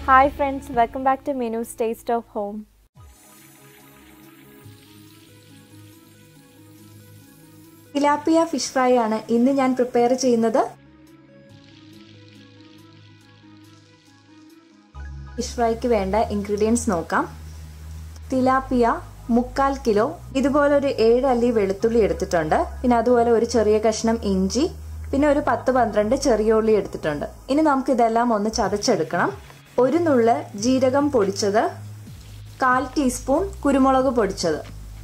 Hi friends, welcome back to Menu's Taste of Home. Tilapia fish fry ആണ് ഇന്ന് ഞാൻ prepare ചെയ്യുന്നത് fish ഫ്രൈക്ക് വേണ്ട ഇൻഗ്രീഡിയൻസ് നോക്കാം തിലാപ്പിയ മുക്കാൽ കിലോ ഇതുപോലെ ഒരു ഏഴ് അല്ലി വെളുത്തുള്ളി എടുത്തിട്ടുണ്ട് പിന്നെ അതുപോലെ ഒരു ചെറിയ കഷ്ണം ഇഞ്ചി പിന്നെ ഒരു പത്ത് പന്ത്രണ്ട് ചെറിയ ഉള്ളി എടുത്തിട്ടുണ്ട് ഇനി നമുക്ക് ഇതെല്ലാം ഒന്ന് ചതച്ചെടുക്കണം ഒരു നുള്ള് ജീരകം പൊടിച്ചത് കാൽ ടീസ്പൂൺ കുരുമുളക് പൊടിച്ചത്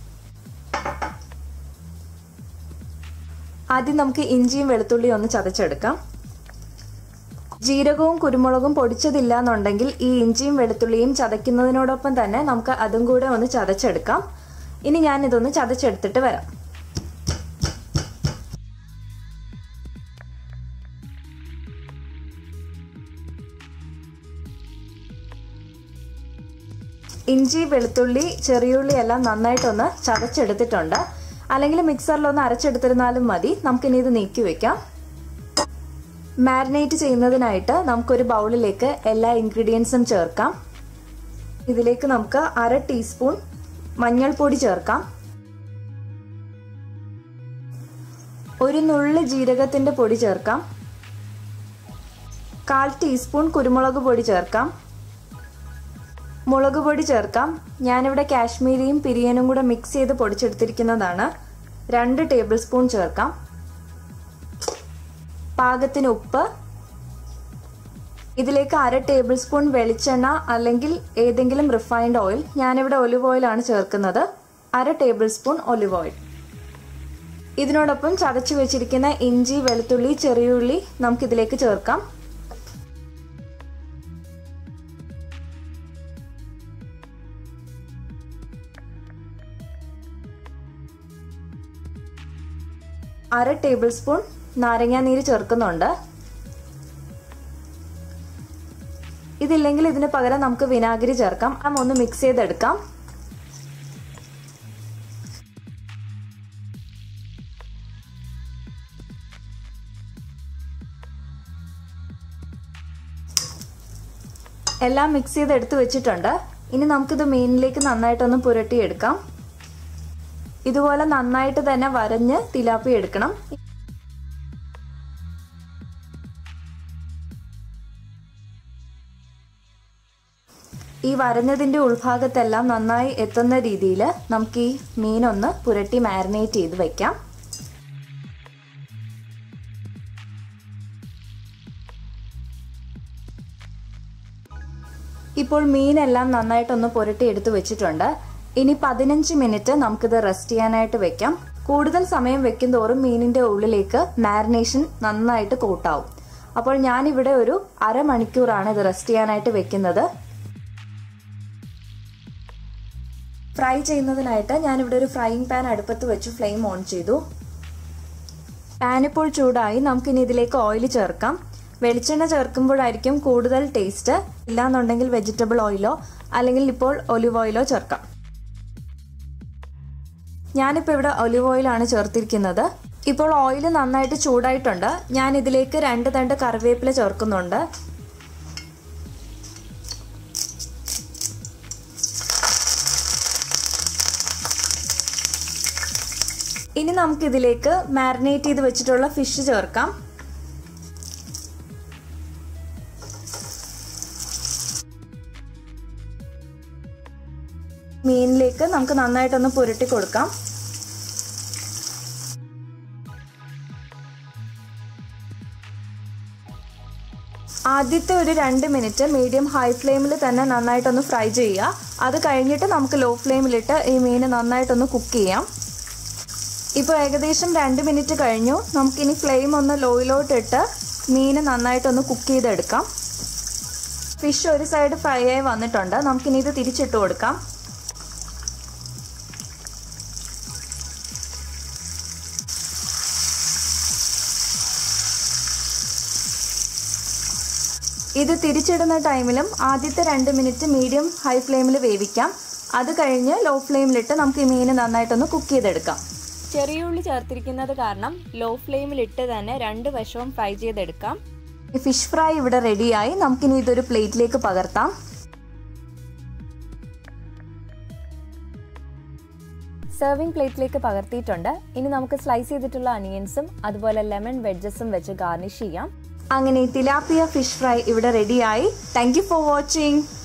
ആദ്യം നമുക്ക് ഇഞ്ചിയും വെളുത്തുള്ളിയും ഒന്ന് ചതച്ചെടുക്കാം ജീരകവും കുരുമുളകും പൊടിച്ചതില്ല എന്നുണ്ടെങ്കിൽ ഈ ഇഞ്ചിയും വെളുത്തുള്ളിയും ചതയ്ക്കുന്നതിനോടൊപ്പം തന്നെ നമുക്ക് അതും കൂടെ ഒന്ന് ചതച്ചെടുക്കാം ഇനി ഞാൻ ഇതൊന്ന് ചതച്ചെടുത്തിട്ട് വരാം ഇഞ്ചി വെളുത്തുള്ളി ചെറിയുള്ളി എല്ലാം നന്നായിട്ടൊന്ന് ചതച്ചെടുത്തിട്ടുണ്ട് അല്ലെങ്കിൽ മിക്സറിലൊന്ന് അരച്ചെടുത്തിരുന്നാലും മതി നമുക്കിനി ഇത് നീക്കി വെക്കാം മാരിനേറ്റ് ചെയ്യുന്നതിനായിട്ട് നമുക്കൊരു ബൗളിലേക്ക് എല്ലാ ഇൻഗ്രീഡിയൻസും ചേർക്കാം ഇതിലേക്ക് നമുക്ക് അര ടീസ്പൂൺ മഞ്ഞൾപ്പൊടി ചേർക്കാം ഒരു നുള്ളി ജീരകത്തിന്റെ പൊടി ചേർക്കാം കാൽ ടീസ്പൂൺ കുരുമുളക് പൊടി ചേർക്കാം മുളക് പൊടി ചേർക്കാം ഞാനിവിടെ കാശ്മീരിയും പിരിയനും കൂടെ മിക്സ് ചെയ്ത് പൊടിച്ചെടുത്തിരിക്കുന്നതാണ് രണ്ട് ടേബിൾ സ്പൂൺ ചേർക്കാം പാകത്തിന് ഉപ്പ് ഇതിലേക്ക് അര ടേബിൾ സ്പൂൺ വെളിച്ചെണ്ണ അല്ലെങ്കിൽ ഏതെങ്കിലും റിഫൈൻഡ് ഓയിൽ ഞാനിവിടെ ഒലിവ് ഓയിലാണ് ചേർക്കുന്നത് അര ടേബിൾ സ്പൂൺ ഒലിവ് ഓയിൽ ഇതിനോടൊപ്പം ചതച്ചു വെച്ചിരിക്കുന്ന ഇഞ്ചി വെളുത്തുള്ളി ചെറിയുള്ളി നമുക്കിതിലേക്ക് ചേർക്കാം അര ടേബിൾ സ്പൂൺ നാരങ്ങാനീര് ചേർക്കുന്നുണ്ട് ഇതില്ലെങ്കിൽ ഇതിന് പകരം നമുക്ക് വിനാഗിരി ചേർക്കാം ആ ഒന്ന് മിക്സ് ചെയ്തെടുക്കാം എല്ലാം മിക്സ് ചെയ്ത് എടുത്തു വെച്ചിട്ടുണ്ട് ഇനി നമുക്കിത് മീനിലേക്ക് നന്നായിട്ടൊന്ന് പുരട്ടിയെടുക്കാം ഇതുപോലെ നന്നായിട്ട് തന്നെ വരഞ്ഞ് തിലാപ്പി എടുക്കണം ഈ വരഞ്ഞതിന്റെ ഉൾഭാഗത്തെല്ലാം നന്നായി എത്തുന്ന രീതിയിൽ നമുക്ക് ഈ മീനൊന്ന് പുരട്ടി മാരിനേറ്റ് ചെയ്ത് വെക്കാം ഇപ്പോൾ മീനെല്ലാം നന്നായിട്ടൊന്ന് പുരട്ടി എടുത്ത് വെച്ചിട്ടുണ്ട് ഇനി പതിനഞ്ച് മിനിറ്റ് നമുക്കിത് റെസ്റ്റ് ചെയ്യാനായിട്ട് വെക്കാം കൂടുതൽ സമയം വെക്കും തോറും മീനിന്റെ ഉള്ളിലേക്ക് മാരിനേഷൻ നന്നായിട്ട് കൂട്ടാവും അപ്പോൾ ഞാനിവിടെ ഒരു അരമണിക്കൂറാണ് ഇത് റെസ്റ്റ് ചെയ്യാനായിട്ട് വെക്കുന്നത് ഫ്രൈ ചെയ്യുന്നതിനായിട്ട് ഞാനിവിടെ ഒരു ഫ്രൈയിങ് പാൻ അടുപ്പത്ത് വെച്ച് ഫ്ലെയിം ഓൺ ചെയ്തു പാൻ ഇപ്പോൾ ചൂടായി നമുക്കിനി ഇതിലേക്ക് ഓയിൽ ചേർക്കാം വെളിച്ചെണ്ണ ചേർക്കുമ്പോഴായിരിക്കും കൂടുതൽ ടേസ്റ്റ് ഇല്ലാന്നുണ്ടെങ്കിൽ വെജിറ്റബിൾ ഓയിലോ അല്ലെങ്കിൽ ഇപ്പോൾ ഒലിവ് ഓയിലോ ചേർക്കാം ഞാനിപ്പോൾ ഇവിടെ ഒലിവ് ഓയിലാണ് ചേർത്തിരിക്കുന്നത് ഇപ്പോൾ ഓയിൽ നന്നായിട്ട് ചൂടായിട്ടുണ്ട് ഞാൻ ഇതിലേക്ക് രണ്ട് തണ്ട് കറിവേപ്പില ചേർക്കുന്നുണ്ട് ഇനി നമുക്ക് ഇതിലേക്ക് മാരിനേറ്റ് ചെയ്ത് വെച്ചിട്ടുള്ള ഫിഷ് ചേർക്കാം മീനിലേക്ക് നമുക്ക് നന്നായിട്ടൊന്ന് പുരട്ടി കൊടുക്കാം ആദ്യത്തെ ഒരു രണ്ട് മിനിറ്റ് മീഡിയം ഹൈ ഫ്ലെയിമിൽ തന്നെ നന്നായിട്ടൊന്ന് ഫ്രൈ ചെയ്യുക അത് കഴിഞ്ഞിട്ട് നമുക്ക് ലോ ഫ്ലെയിമിലിട്ട് ഈ മീൻ നന്നായിട്ടൊന്ന് കുക്ക് ചെയ്യാം ഇപ്പോൾ ഏകദേശം രണ്ട് മിനിറ്റ് കഴിഞ്ഞു നമുക്കിനി ഫ്ലെയിം ഒന്ന് ലോയിലോട്ടിട്ട് മീൻ നന്നായിട്ടൊന്ന് കുക്ക് ചെയ്തെടുക്കാം ഫിഷ് ഒരു സൈഡ് ഫ്രൈ ആയി വന്നിട്ടുണ്ട് നമുക്കിനി ഇത് തിരിച്ചിട്ട് കൊടുക്കാം ഇത് തിരിച്ചിടുന്ന ടൈമിലും ആദ്യത്തെ രണ്ട് മിനിറ്റ് മീഡിയം ഹൈ ഫ്ലെയിമിൽ വേവിക്കാം അത് കഴിഞ്ഞ് ലോ ഫ്ലെയിമിലിട്ട് നമുക്ക് ഈ മീൻ നന്നായിട്ടൊന്ന് കുക്ക് ചെയ്തെടുക്കാം ചെറിയ ഉള്ളി ചേർത്തിരിക്കുന്നത് കാരണം ലോ ഫ്ലെയിമിലിട്ട് തന്നെ രണ്ട് വശവും ഫ്രൈ ചെയ്തെടുക്കാം ഫിഷ് ഫ്രൈ ഇവിടെ റെഡിയായി നമുക്കിനി ഇതൊരു പ്ലേറ്റിലേക്ക് പകർത്താം സെർവിംഗ് പ്ലേറ്റിലേക്ക് പകർത്തിയിട്ടുണ്ട് ഇനി നമുക്ക് സ്ലൈസ് ചെയ്തിട്ടുള്ള അനിയൻസും അതുപോലെ ലെമൺ വെഡ്ജസും വെച്ച് ഗാർണിഷ് ചെയ്യാം അങ്ങനെ തിലാപ്പിയ ഫിഷ് ഫ്രൈ ഇവിടെ റെഡിയായി താങ്ക് യു ഫോർ വാച്ചിങ്